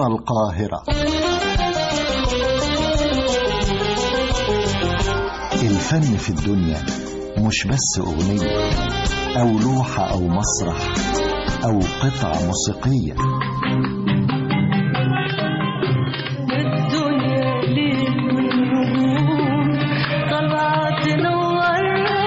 هنا القاهرة الفن في الدنيا مش بس أغنية أو لوحة أو مسرح أو قطعة موسيقية الدنيا ليل والنجوم طالعة تنورنا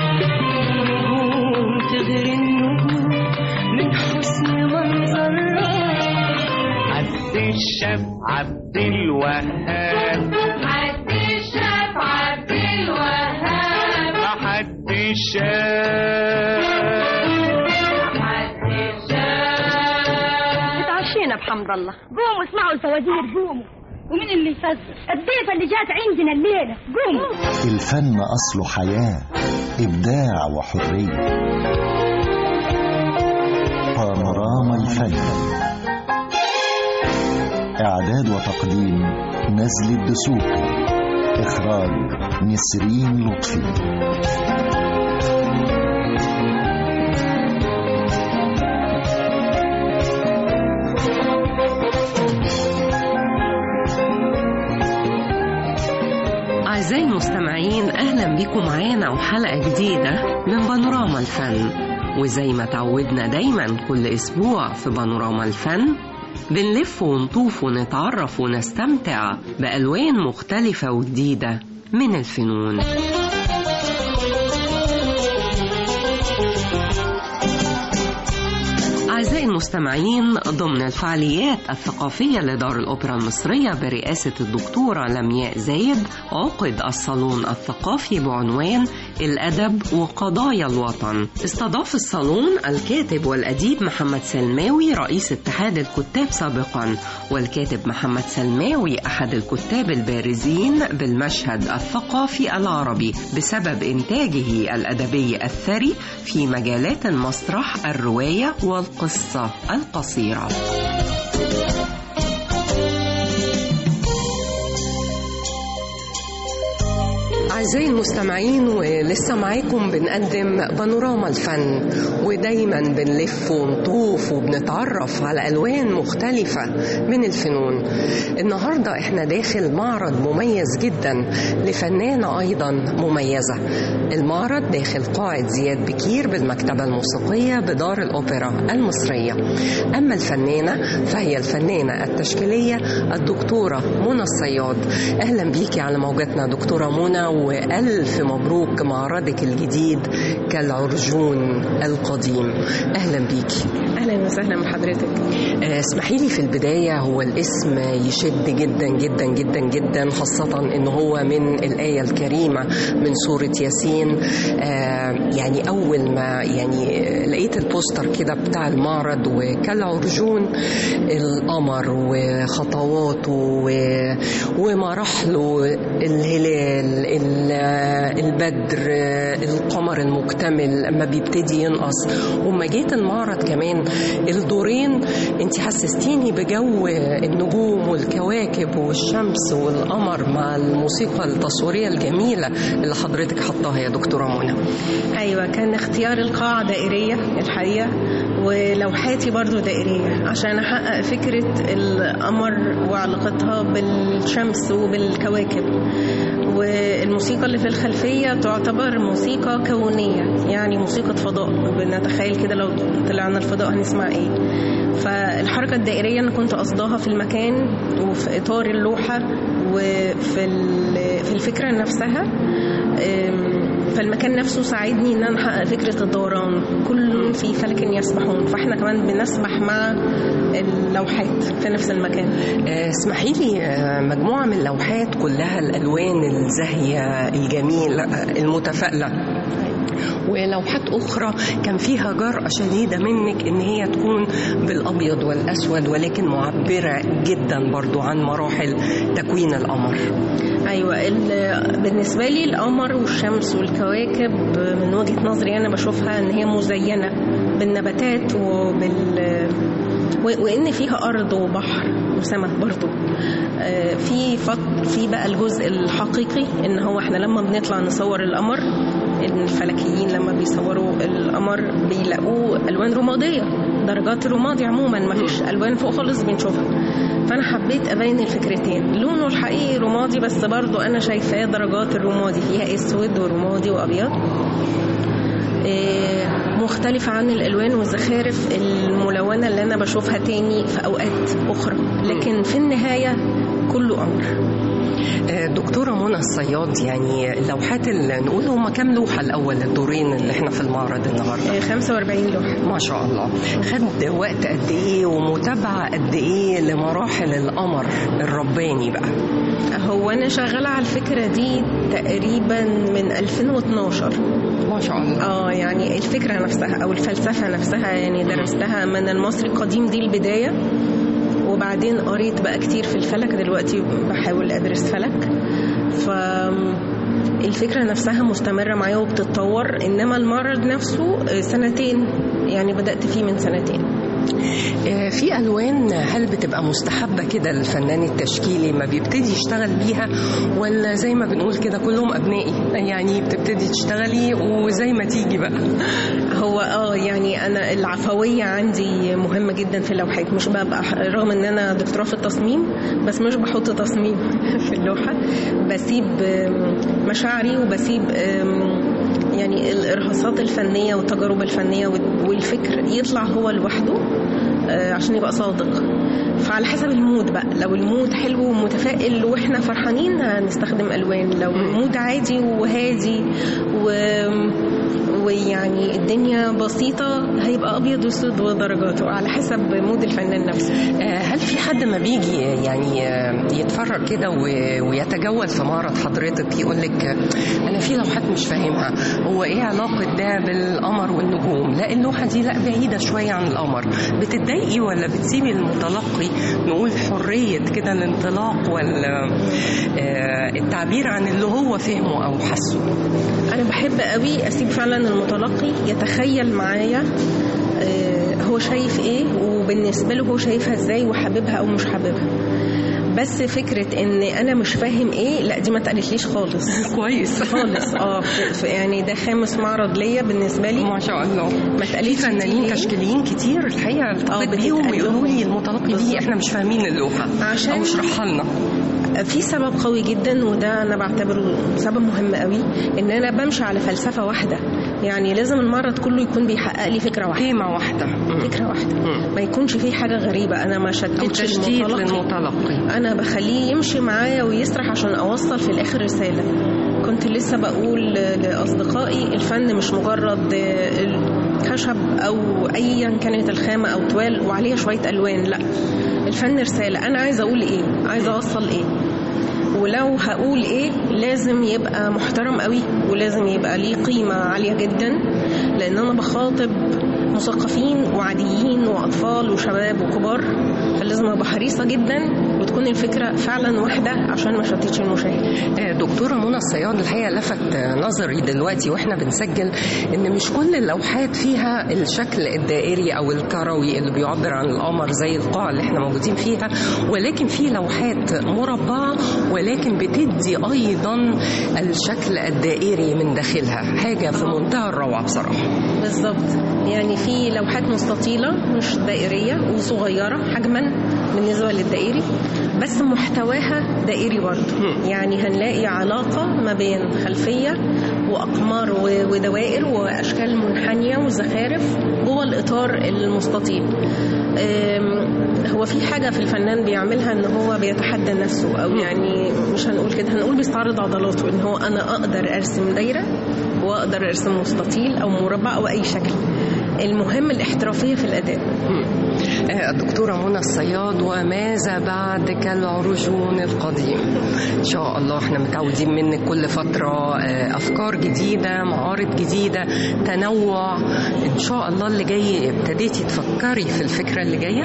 نجوم تغري النجوم من حسن منظرها عبد الشاب عبد الوهاب عبد الشاف عبد الوهاب حد الشاب عبد الشاف اتعشينا بحمد الله قوموا اسمعوا الفوازير قوموا ومين اللي يفزر الضيفة اللي جات عندنا الليلة قوموا الفن أصله حياة إبداع وحرية بانوراما الفن إعداد وتقديم نزل الدسوقي إخراج نسرين لطفي أعزائي المستمعين أهلا بكم معانا وحلقة جديدة من بانوراما الفن وزي ما تعودنا دايما كل أسبوع في بانوراما الفن بنلف ونطوف ونتعرف ونستمتع بألوان مختلفة وجديدة من الفنون أعزائي المستمعين ضمن الفعاليات الثقافية لدار الأوبرا المصرية برئاسة الدكتورة لمياء زايد عقد الصالون الثقافي بعنوان الأدب وقضايا الوطن استضاف الصالون الكاتب والأديب محمد سلماوي رئيس اتحاد الكتاب سابقا والكاتب محمد سلماوي أحد الكتاب البارزين بالمشهد الثقافي العربي بسبب إنتاجه الأدبي الثري في مجالات المسرح الرواية والقصة القصيرة أعزائي المستمعين ولسه معاكم بنقدم بانوراما الفن ودايما بنلف ونطوف وبنتعرف على ألوان مختلفة من الفنون النهاردة احنا داخل معرض مميز جدا لفنانة أيضا مميزة المعرض داخل قاعة زياد بكير بالمكتبة الموسيقية بدار الأوبرا المصرية أما الفنانة فهي الفنانة التشكيلية الدكتورة منى الصياد أهلا بيكي على موجتنا دكتورة منى وألف مبروك معرضك الجديد كالعرجون القديم أهلا بيكي اهلا وسهلا بحضرتك آه، اسمحي لي في البداية هو الاسم يشد جدا جدا جدا جدا خاصة ان هو من الآية الكريمة من سورة ياسين آه، يعني أول ما يعني لقيت البوستر كده بتاع المعرض وكالعرجون القمر وخطواته و- ومراحله الهلال ال- البدر القمر المكتمل لما بيبتدي ينقص وما جيت المعرض كمان الدورين انت حسستيني بجو النجوم والكواكب والشمس والقمر مع الموسيقى التصويرية الجميلة اللي حضرتك حطاها يا دكتورة منى ايوه كان اختيار القاعه دائريه الحقيقه ولوحاتي برضو دائريه عشان احقق فكره القمر وعلاقتها بالشمس وبالكواكب والموسيقى اللي في الخلفيه تعتبر موسيقى كونيه يعني موسيقى فضاء بنتخيل كده لو طلعنا الفضاء هنسمع ايه فالحركه الدائريه انا كنت قصداها في المكان وفي اطار اللوحه وفي ال- في الفكره نفسها أم، فالمكان نفسه ساعدني ان انا احقق فكره الدوران كل في فلك يسبحون فاحنا كمان بنسبح مع اللوحات في نفس المكان آه، اسمحي لي آه، مجموعة من اللوحات كلها الألوان الزاهية الجميلة آه، المتفائلة ولوحات أخرى كان فيها جرأة شديدة منك إن هي تكون بالأبيض والأسود ولكن معبرة جدا برضو عن مراحل تكوين القمر ايوه ال- بالنسبه لي القمر والشمس والكواكب من وجهه نظري انا بشوفها ان هي مزينه بالنباتات وبال و- وان فيها ارض وبحر وسماء برضو آه، في فط... في بقى الجزء الحقيقي ان هو احنا لما بنطلع نصور القمر ان الفلكيين لما بيصوروا القمر بيلاقوه الوان رماديه درجات الرمادي عموما ما فيش الوان فوق خالص بنشوفها فانا حبيت ابين الفكرتين لونه الحقيقي رمادي بس برضو انا شايفاه درجات الرمادي فيها اسود ورمادي وابيض إيه، مختلفة عن الألوان والزخارف الملونة اللي أنا بشوفها تاني في أوقات أخرى لكن في النهاية كله أمر آه، دكتورة منى الصياد يعني اللوحات اللي نقول هما كام لوحة الأول الدورين اللي احنا في المعرض النهاردة إيه، 45 لوحة ما شاء الله خد وقت قد ايه ومتابعة قد ايه لمراحل القمر الرباني بقى هو أنا شغالة على الفكرة دي تقريبا من 2012 ما شاء الله اه يعني الفكرة نفسها أو الفلسفة نفسها يعني درستها من المصري القديم دي البداية وبعدين قريت بقى كتير في الفلك دلوقتي بحاول أدرس فلك ف الفكرة نفسها مستمرة معايا وبتتطور إنما المعرض نفسه آه، سنتين يعني بدأت فيه من سنتين آه، في الوان هل بتبقى مستحبه كده للفنان التشكيلي ما بيبتدي يشتغل بيها ولا زي ما بنقول كده كلهم ابنائي يعني بتبتدي تشتغلي وزي ما تيجي بقى هو اه يعني انا العفويه عندي مهمه جدا في اللوحات مش ببقى رغم ان انا دكتوراه في التصميم بس مش بحط تصميم في اللوحه بسيب آم، مشاعري وبسيب آم، يعني الارهاصات الفنيه والتجارب الفنيه وال- والفكر يطلع هو لوحده آه، عشان يبقى صادق فعلى حسب المود بقى لو المود حلو ومتفائل واحنا فرحانين هنستخدم الوان لو المود عادي وهادي و ويعني الدنيا بسيطة هيبقى أبيض وأسود ودرجاته على حسب مود الفنان نفسه آه، هل في حد ما بيجي يعني آه، يتفرج كده و- ويتجول في معرض حضرتك يقول لك آه، انا في لوحات مش فاهمها هو ايه علاقه ده بالقمر والنجوم لا اللوحه دي لا بعيده شويه عن القمر بتتضايقي ولا بتسيبي المتلقي نقول حريه كده الانطلاق ولا آه، التعبير عن اللي هو فهمه او حسه أنا بحب قوي أسيب فعلا المتلقي يتخيل معايا آه، هو شايف إيه وبالنسبة له هو شايفها إزاي وحاببها أو مش حاببها بس فكرة إن أنا مش فاهم إيه لا دي ما تقالتليش خالص كويس خالص اه في- في- يعني ده خامس معرض ليا بالنسبة لي ما شاء الله ما في تقاليش فنانين كتير. تشكيليين كتير الحقيقه التقيت بتتقال بيهم ويقولوا لي لهم. المتلقي بالظبط. دي احنا مش فاهمين اللوحه عشان- او اشرحها لنا في سبب قوي جدا وده انا بعتبره سبب مهم قوي ان انا بمشي على فلسفه واحده يعني لازم المعرض كله يكون بيحقق لي فكره واحده قيمه واحده مم. فكره واحده مم. ما يكونش فيه حاجه غريبه انا ما او شتتش تشتيت المتلقي للمتلقي انا بخليه يمشي معايا ويسرح عشان اوصل في الاخر رساله كنت لسه بقول لاصدقائي الفن مش مجرد خشب او ايا كانت الخامه او توال وعليها شويه الوان لا الفن رساله انا عايزه اقول ايه عايزه اوصل ايه ولو هقول ايه لازم يبقى محترم قوي ولازم يبقى ليه قيمه عاليه جدا لان انا بخاطب مثقفين وعاديين واطفال وشباب وكبار فلازم ابقى حريصه جدا وتكون الفكره فعلا واحده عشان ما شتتش المشاهد آه، دكتورة منى الصياد الحقيقة لفت آه، نظري دلوقتي واحنا بنسجل ان مش كل اللوحات فيها الشكل الدائري او الكروي اللي بيعبر عن القمر زي القاعة اللي احنا موجودين فيها ولكن في لوحات مربعة ولكن بتدي ايضا الشكل الدائري من داخلها حاجة في منتهى الروعة بصراحة بالظبط يعني في لوحات مستطيله مش دائريه وصغيره حجما بالنسبه للدائري بس محتواها دائري برضه يعني هنلاقي علاقه ما بين خلفيه واقمار و- ودوائر واشكال منحنيه وزخارف جوه الاطار المستطيل أم، هو في حاجه في الفنان بيعملها ان هو بيتحدى نفسه او يعني مش هنقول كده هنقول بيستعرض عضلاته ان هو انا اقدر ارسم دايره واقدر ارسم مستطيل او مربع او اي شكل المهم الاحترافيه في الاداء آه، الدكتورة منى الصياد وماذا بعد كالعرجون القديم إن شاء الله احنا متعودين منك كل فترة آه، أفكار جديدة معارض جديدة تنوع إن شاء الله اللي جاي ابتديتي تفكري في الفكرة اللي جاية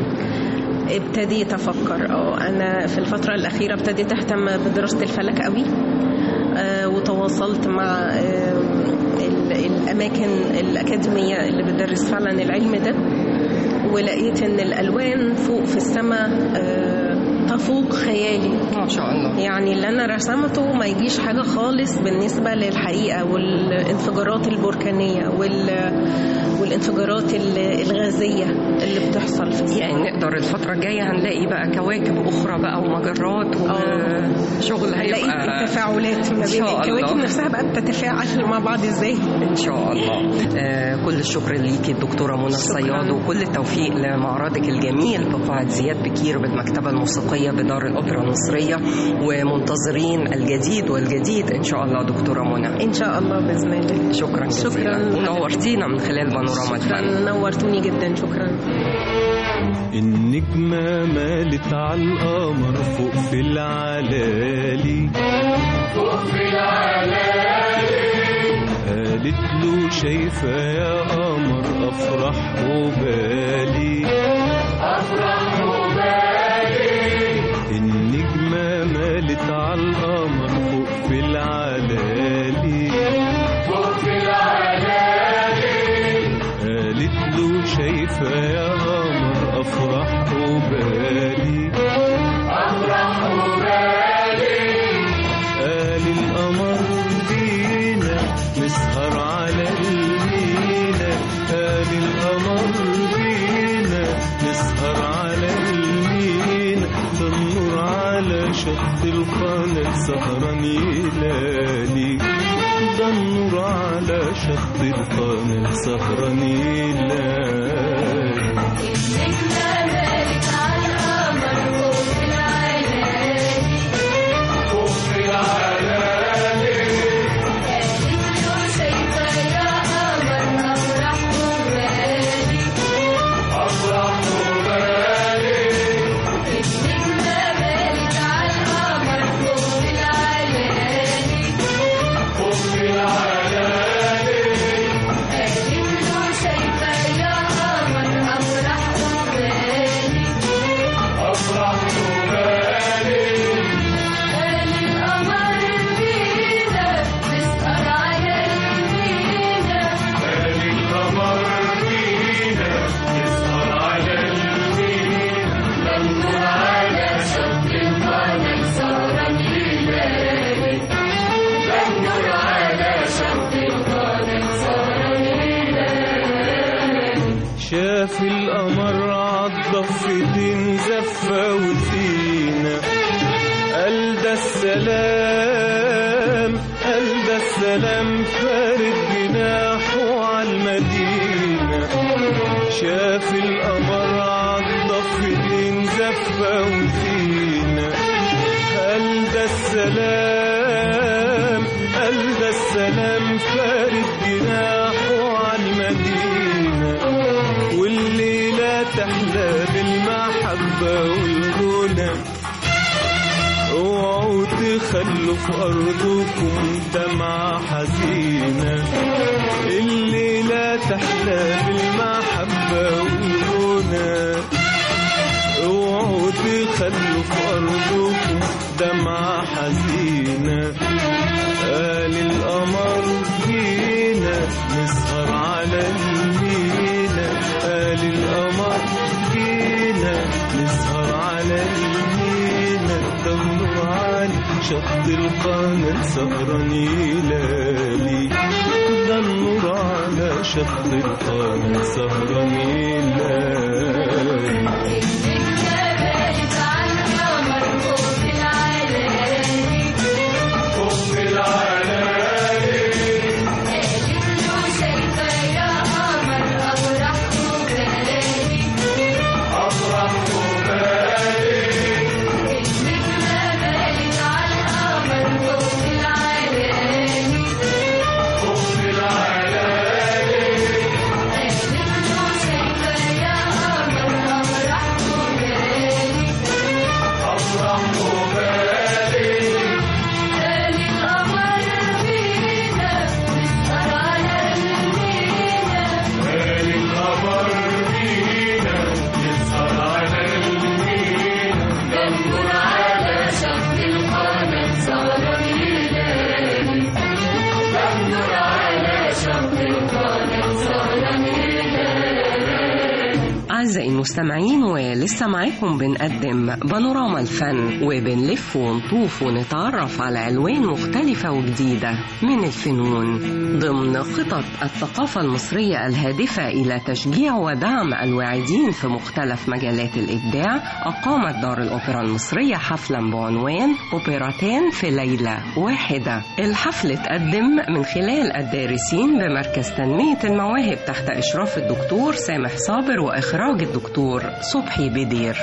ابتديت افكر اه انا في الفتره الاخيره ابتديت اهتم بدراسه الفلك قوي آه، وتواصلت مع آه، ال- الاماكن الاكاديميه اللي بتدرس فعلا العلم ده ولقيت ان الالوان فوق في السماء آه، أفوق خيالي ما شاء الله يعني اللي أنا رسمته ما يجيش حاجة خالص بالنسبة للحقيقة والانفجارات البركانية وال... والانفجارات ال- الغازية اللي بتحصل في السماء يعني نقدر الفترة الجاية هنلاقي بقى كواكب أخرى بقى ومجرات وشغل هنلاقي هيبقى تفاعلات ما إن بين شاء الكواكب الله. نفسها بقى بتتفاعل مع بعض ازاي إن شاء الله آه كل الشكر ليكي الدكتورة منى الصياد وكل التوفيق لمعرضك الجميل بقاعة زياد بكير بالمكتبة الموسيقية بدار الأوبرا المصرية ومنتظرين الجديد والجديد إن شاء الله دكتورة منى ان شاء الله باذن الله شكرا جزيلا شكراً. ونورتينا من خلال بانوراما الفن شكرا نورتوني جدا شكرا النجمة مالت على القمر فوق في العلالي فوق في العلالي قالت له شايفة يا قمر أفرح وبالي أفرح وبالي النجمة مالت على القمر فوق في العلالي فوق في العلالي قالت له شايفة يا قمر أفرح وبالي أفرح وبالي قال القمر بينا نسهر على المينا قال القمر بينا نسهر على المينا ده النور على شط القناة سهران يلالي ده النور على شط القناة سهران يلالي شاف القمر عالضفتين زفة وزينة قال ده السلام قال ده السلام فارد جناحه عالمدينة شاف القمر عالضفتين زفة وزينة قال ده السلام قال ده السلام فارد جناحه عالمدينة والليلة تحلى بالمحبة والغنى اوعوا تخلوا في أرضكم دمعة حزينة الليلة تحلى بالمحبة والغنى اوعوا تخلوا في أرضكم دمعة حزينة قال القمر جينا نسهر على المينا قال القمر جينا نسهر على المينا دور عن شط القناة سهران يلالي ده النور على شط القناة سهران يلالي Yeah. أعزائي المستمعين ولسه معاكم بنقدم بانوراما الفن وبنلف ونطوف ونتعرف على ألوان مختلفة وجديدة من الفنون ضمن خطط الثقافة المصرية الهادفة إلى تشجيع ودعم الواعدين في مختلف مجالات الإبداع أقامت دار الأوبرا المصرية حفلا بعنوان أوبرتان في ليلة واحدة الحفل اتقدم من خلال الدارسين بمركز تنمية المواهب تحت إشراف الدكتور سامح صابر وإخراج الدكتور صبحي بدير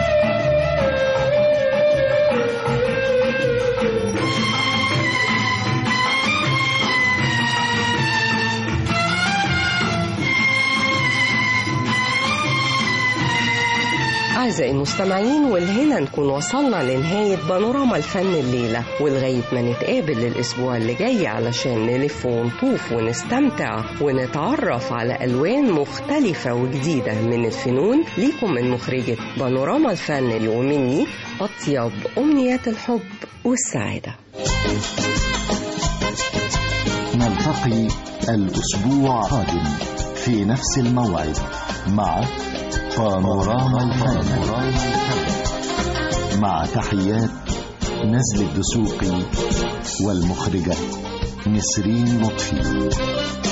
أعزائي المستمعين والهنا نكون وصلنا لنهاية بانوراما الفن الليلة ولغاية ما نتقابل الأسبوع اللي جاي علشان نلف ونطوف ونستمتع ونتعرف على ألوان مختلفة وجديدة من الفنون ليكم من مخرجة بانوراما الفن ومني أطيب أمنيات الحب والسعادة نلتقي الأسبوع القادم في نفس الموعد مع بانوراما الفن مع تحيات نزل الدسوقي والمخرجة نسرين لطفي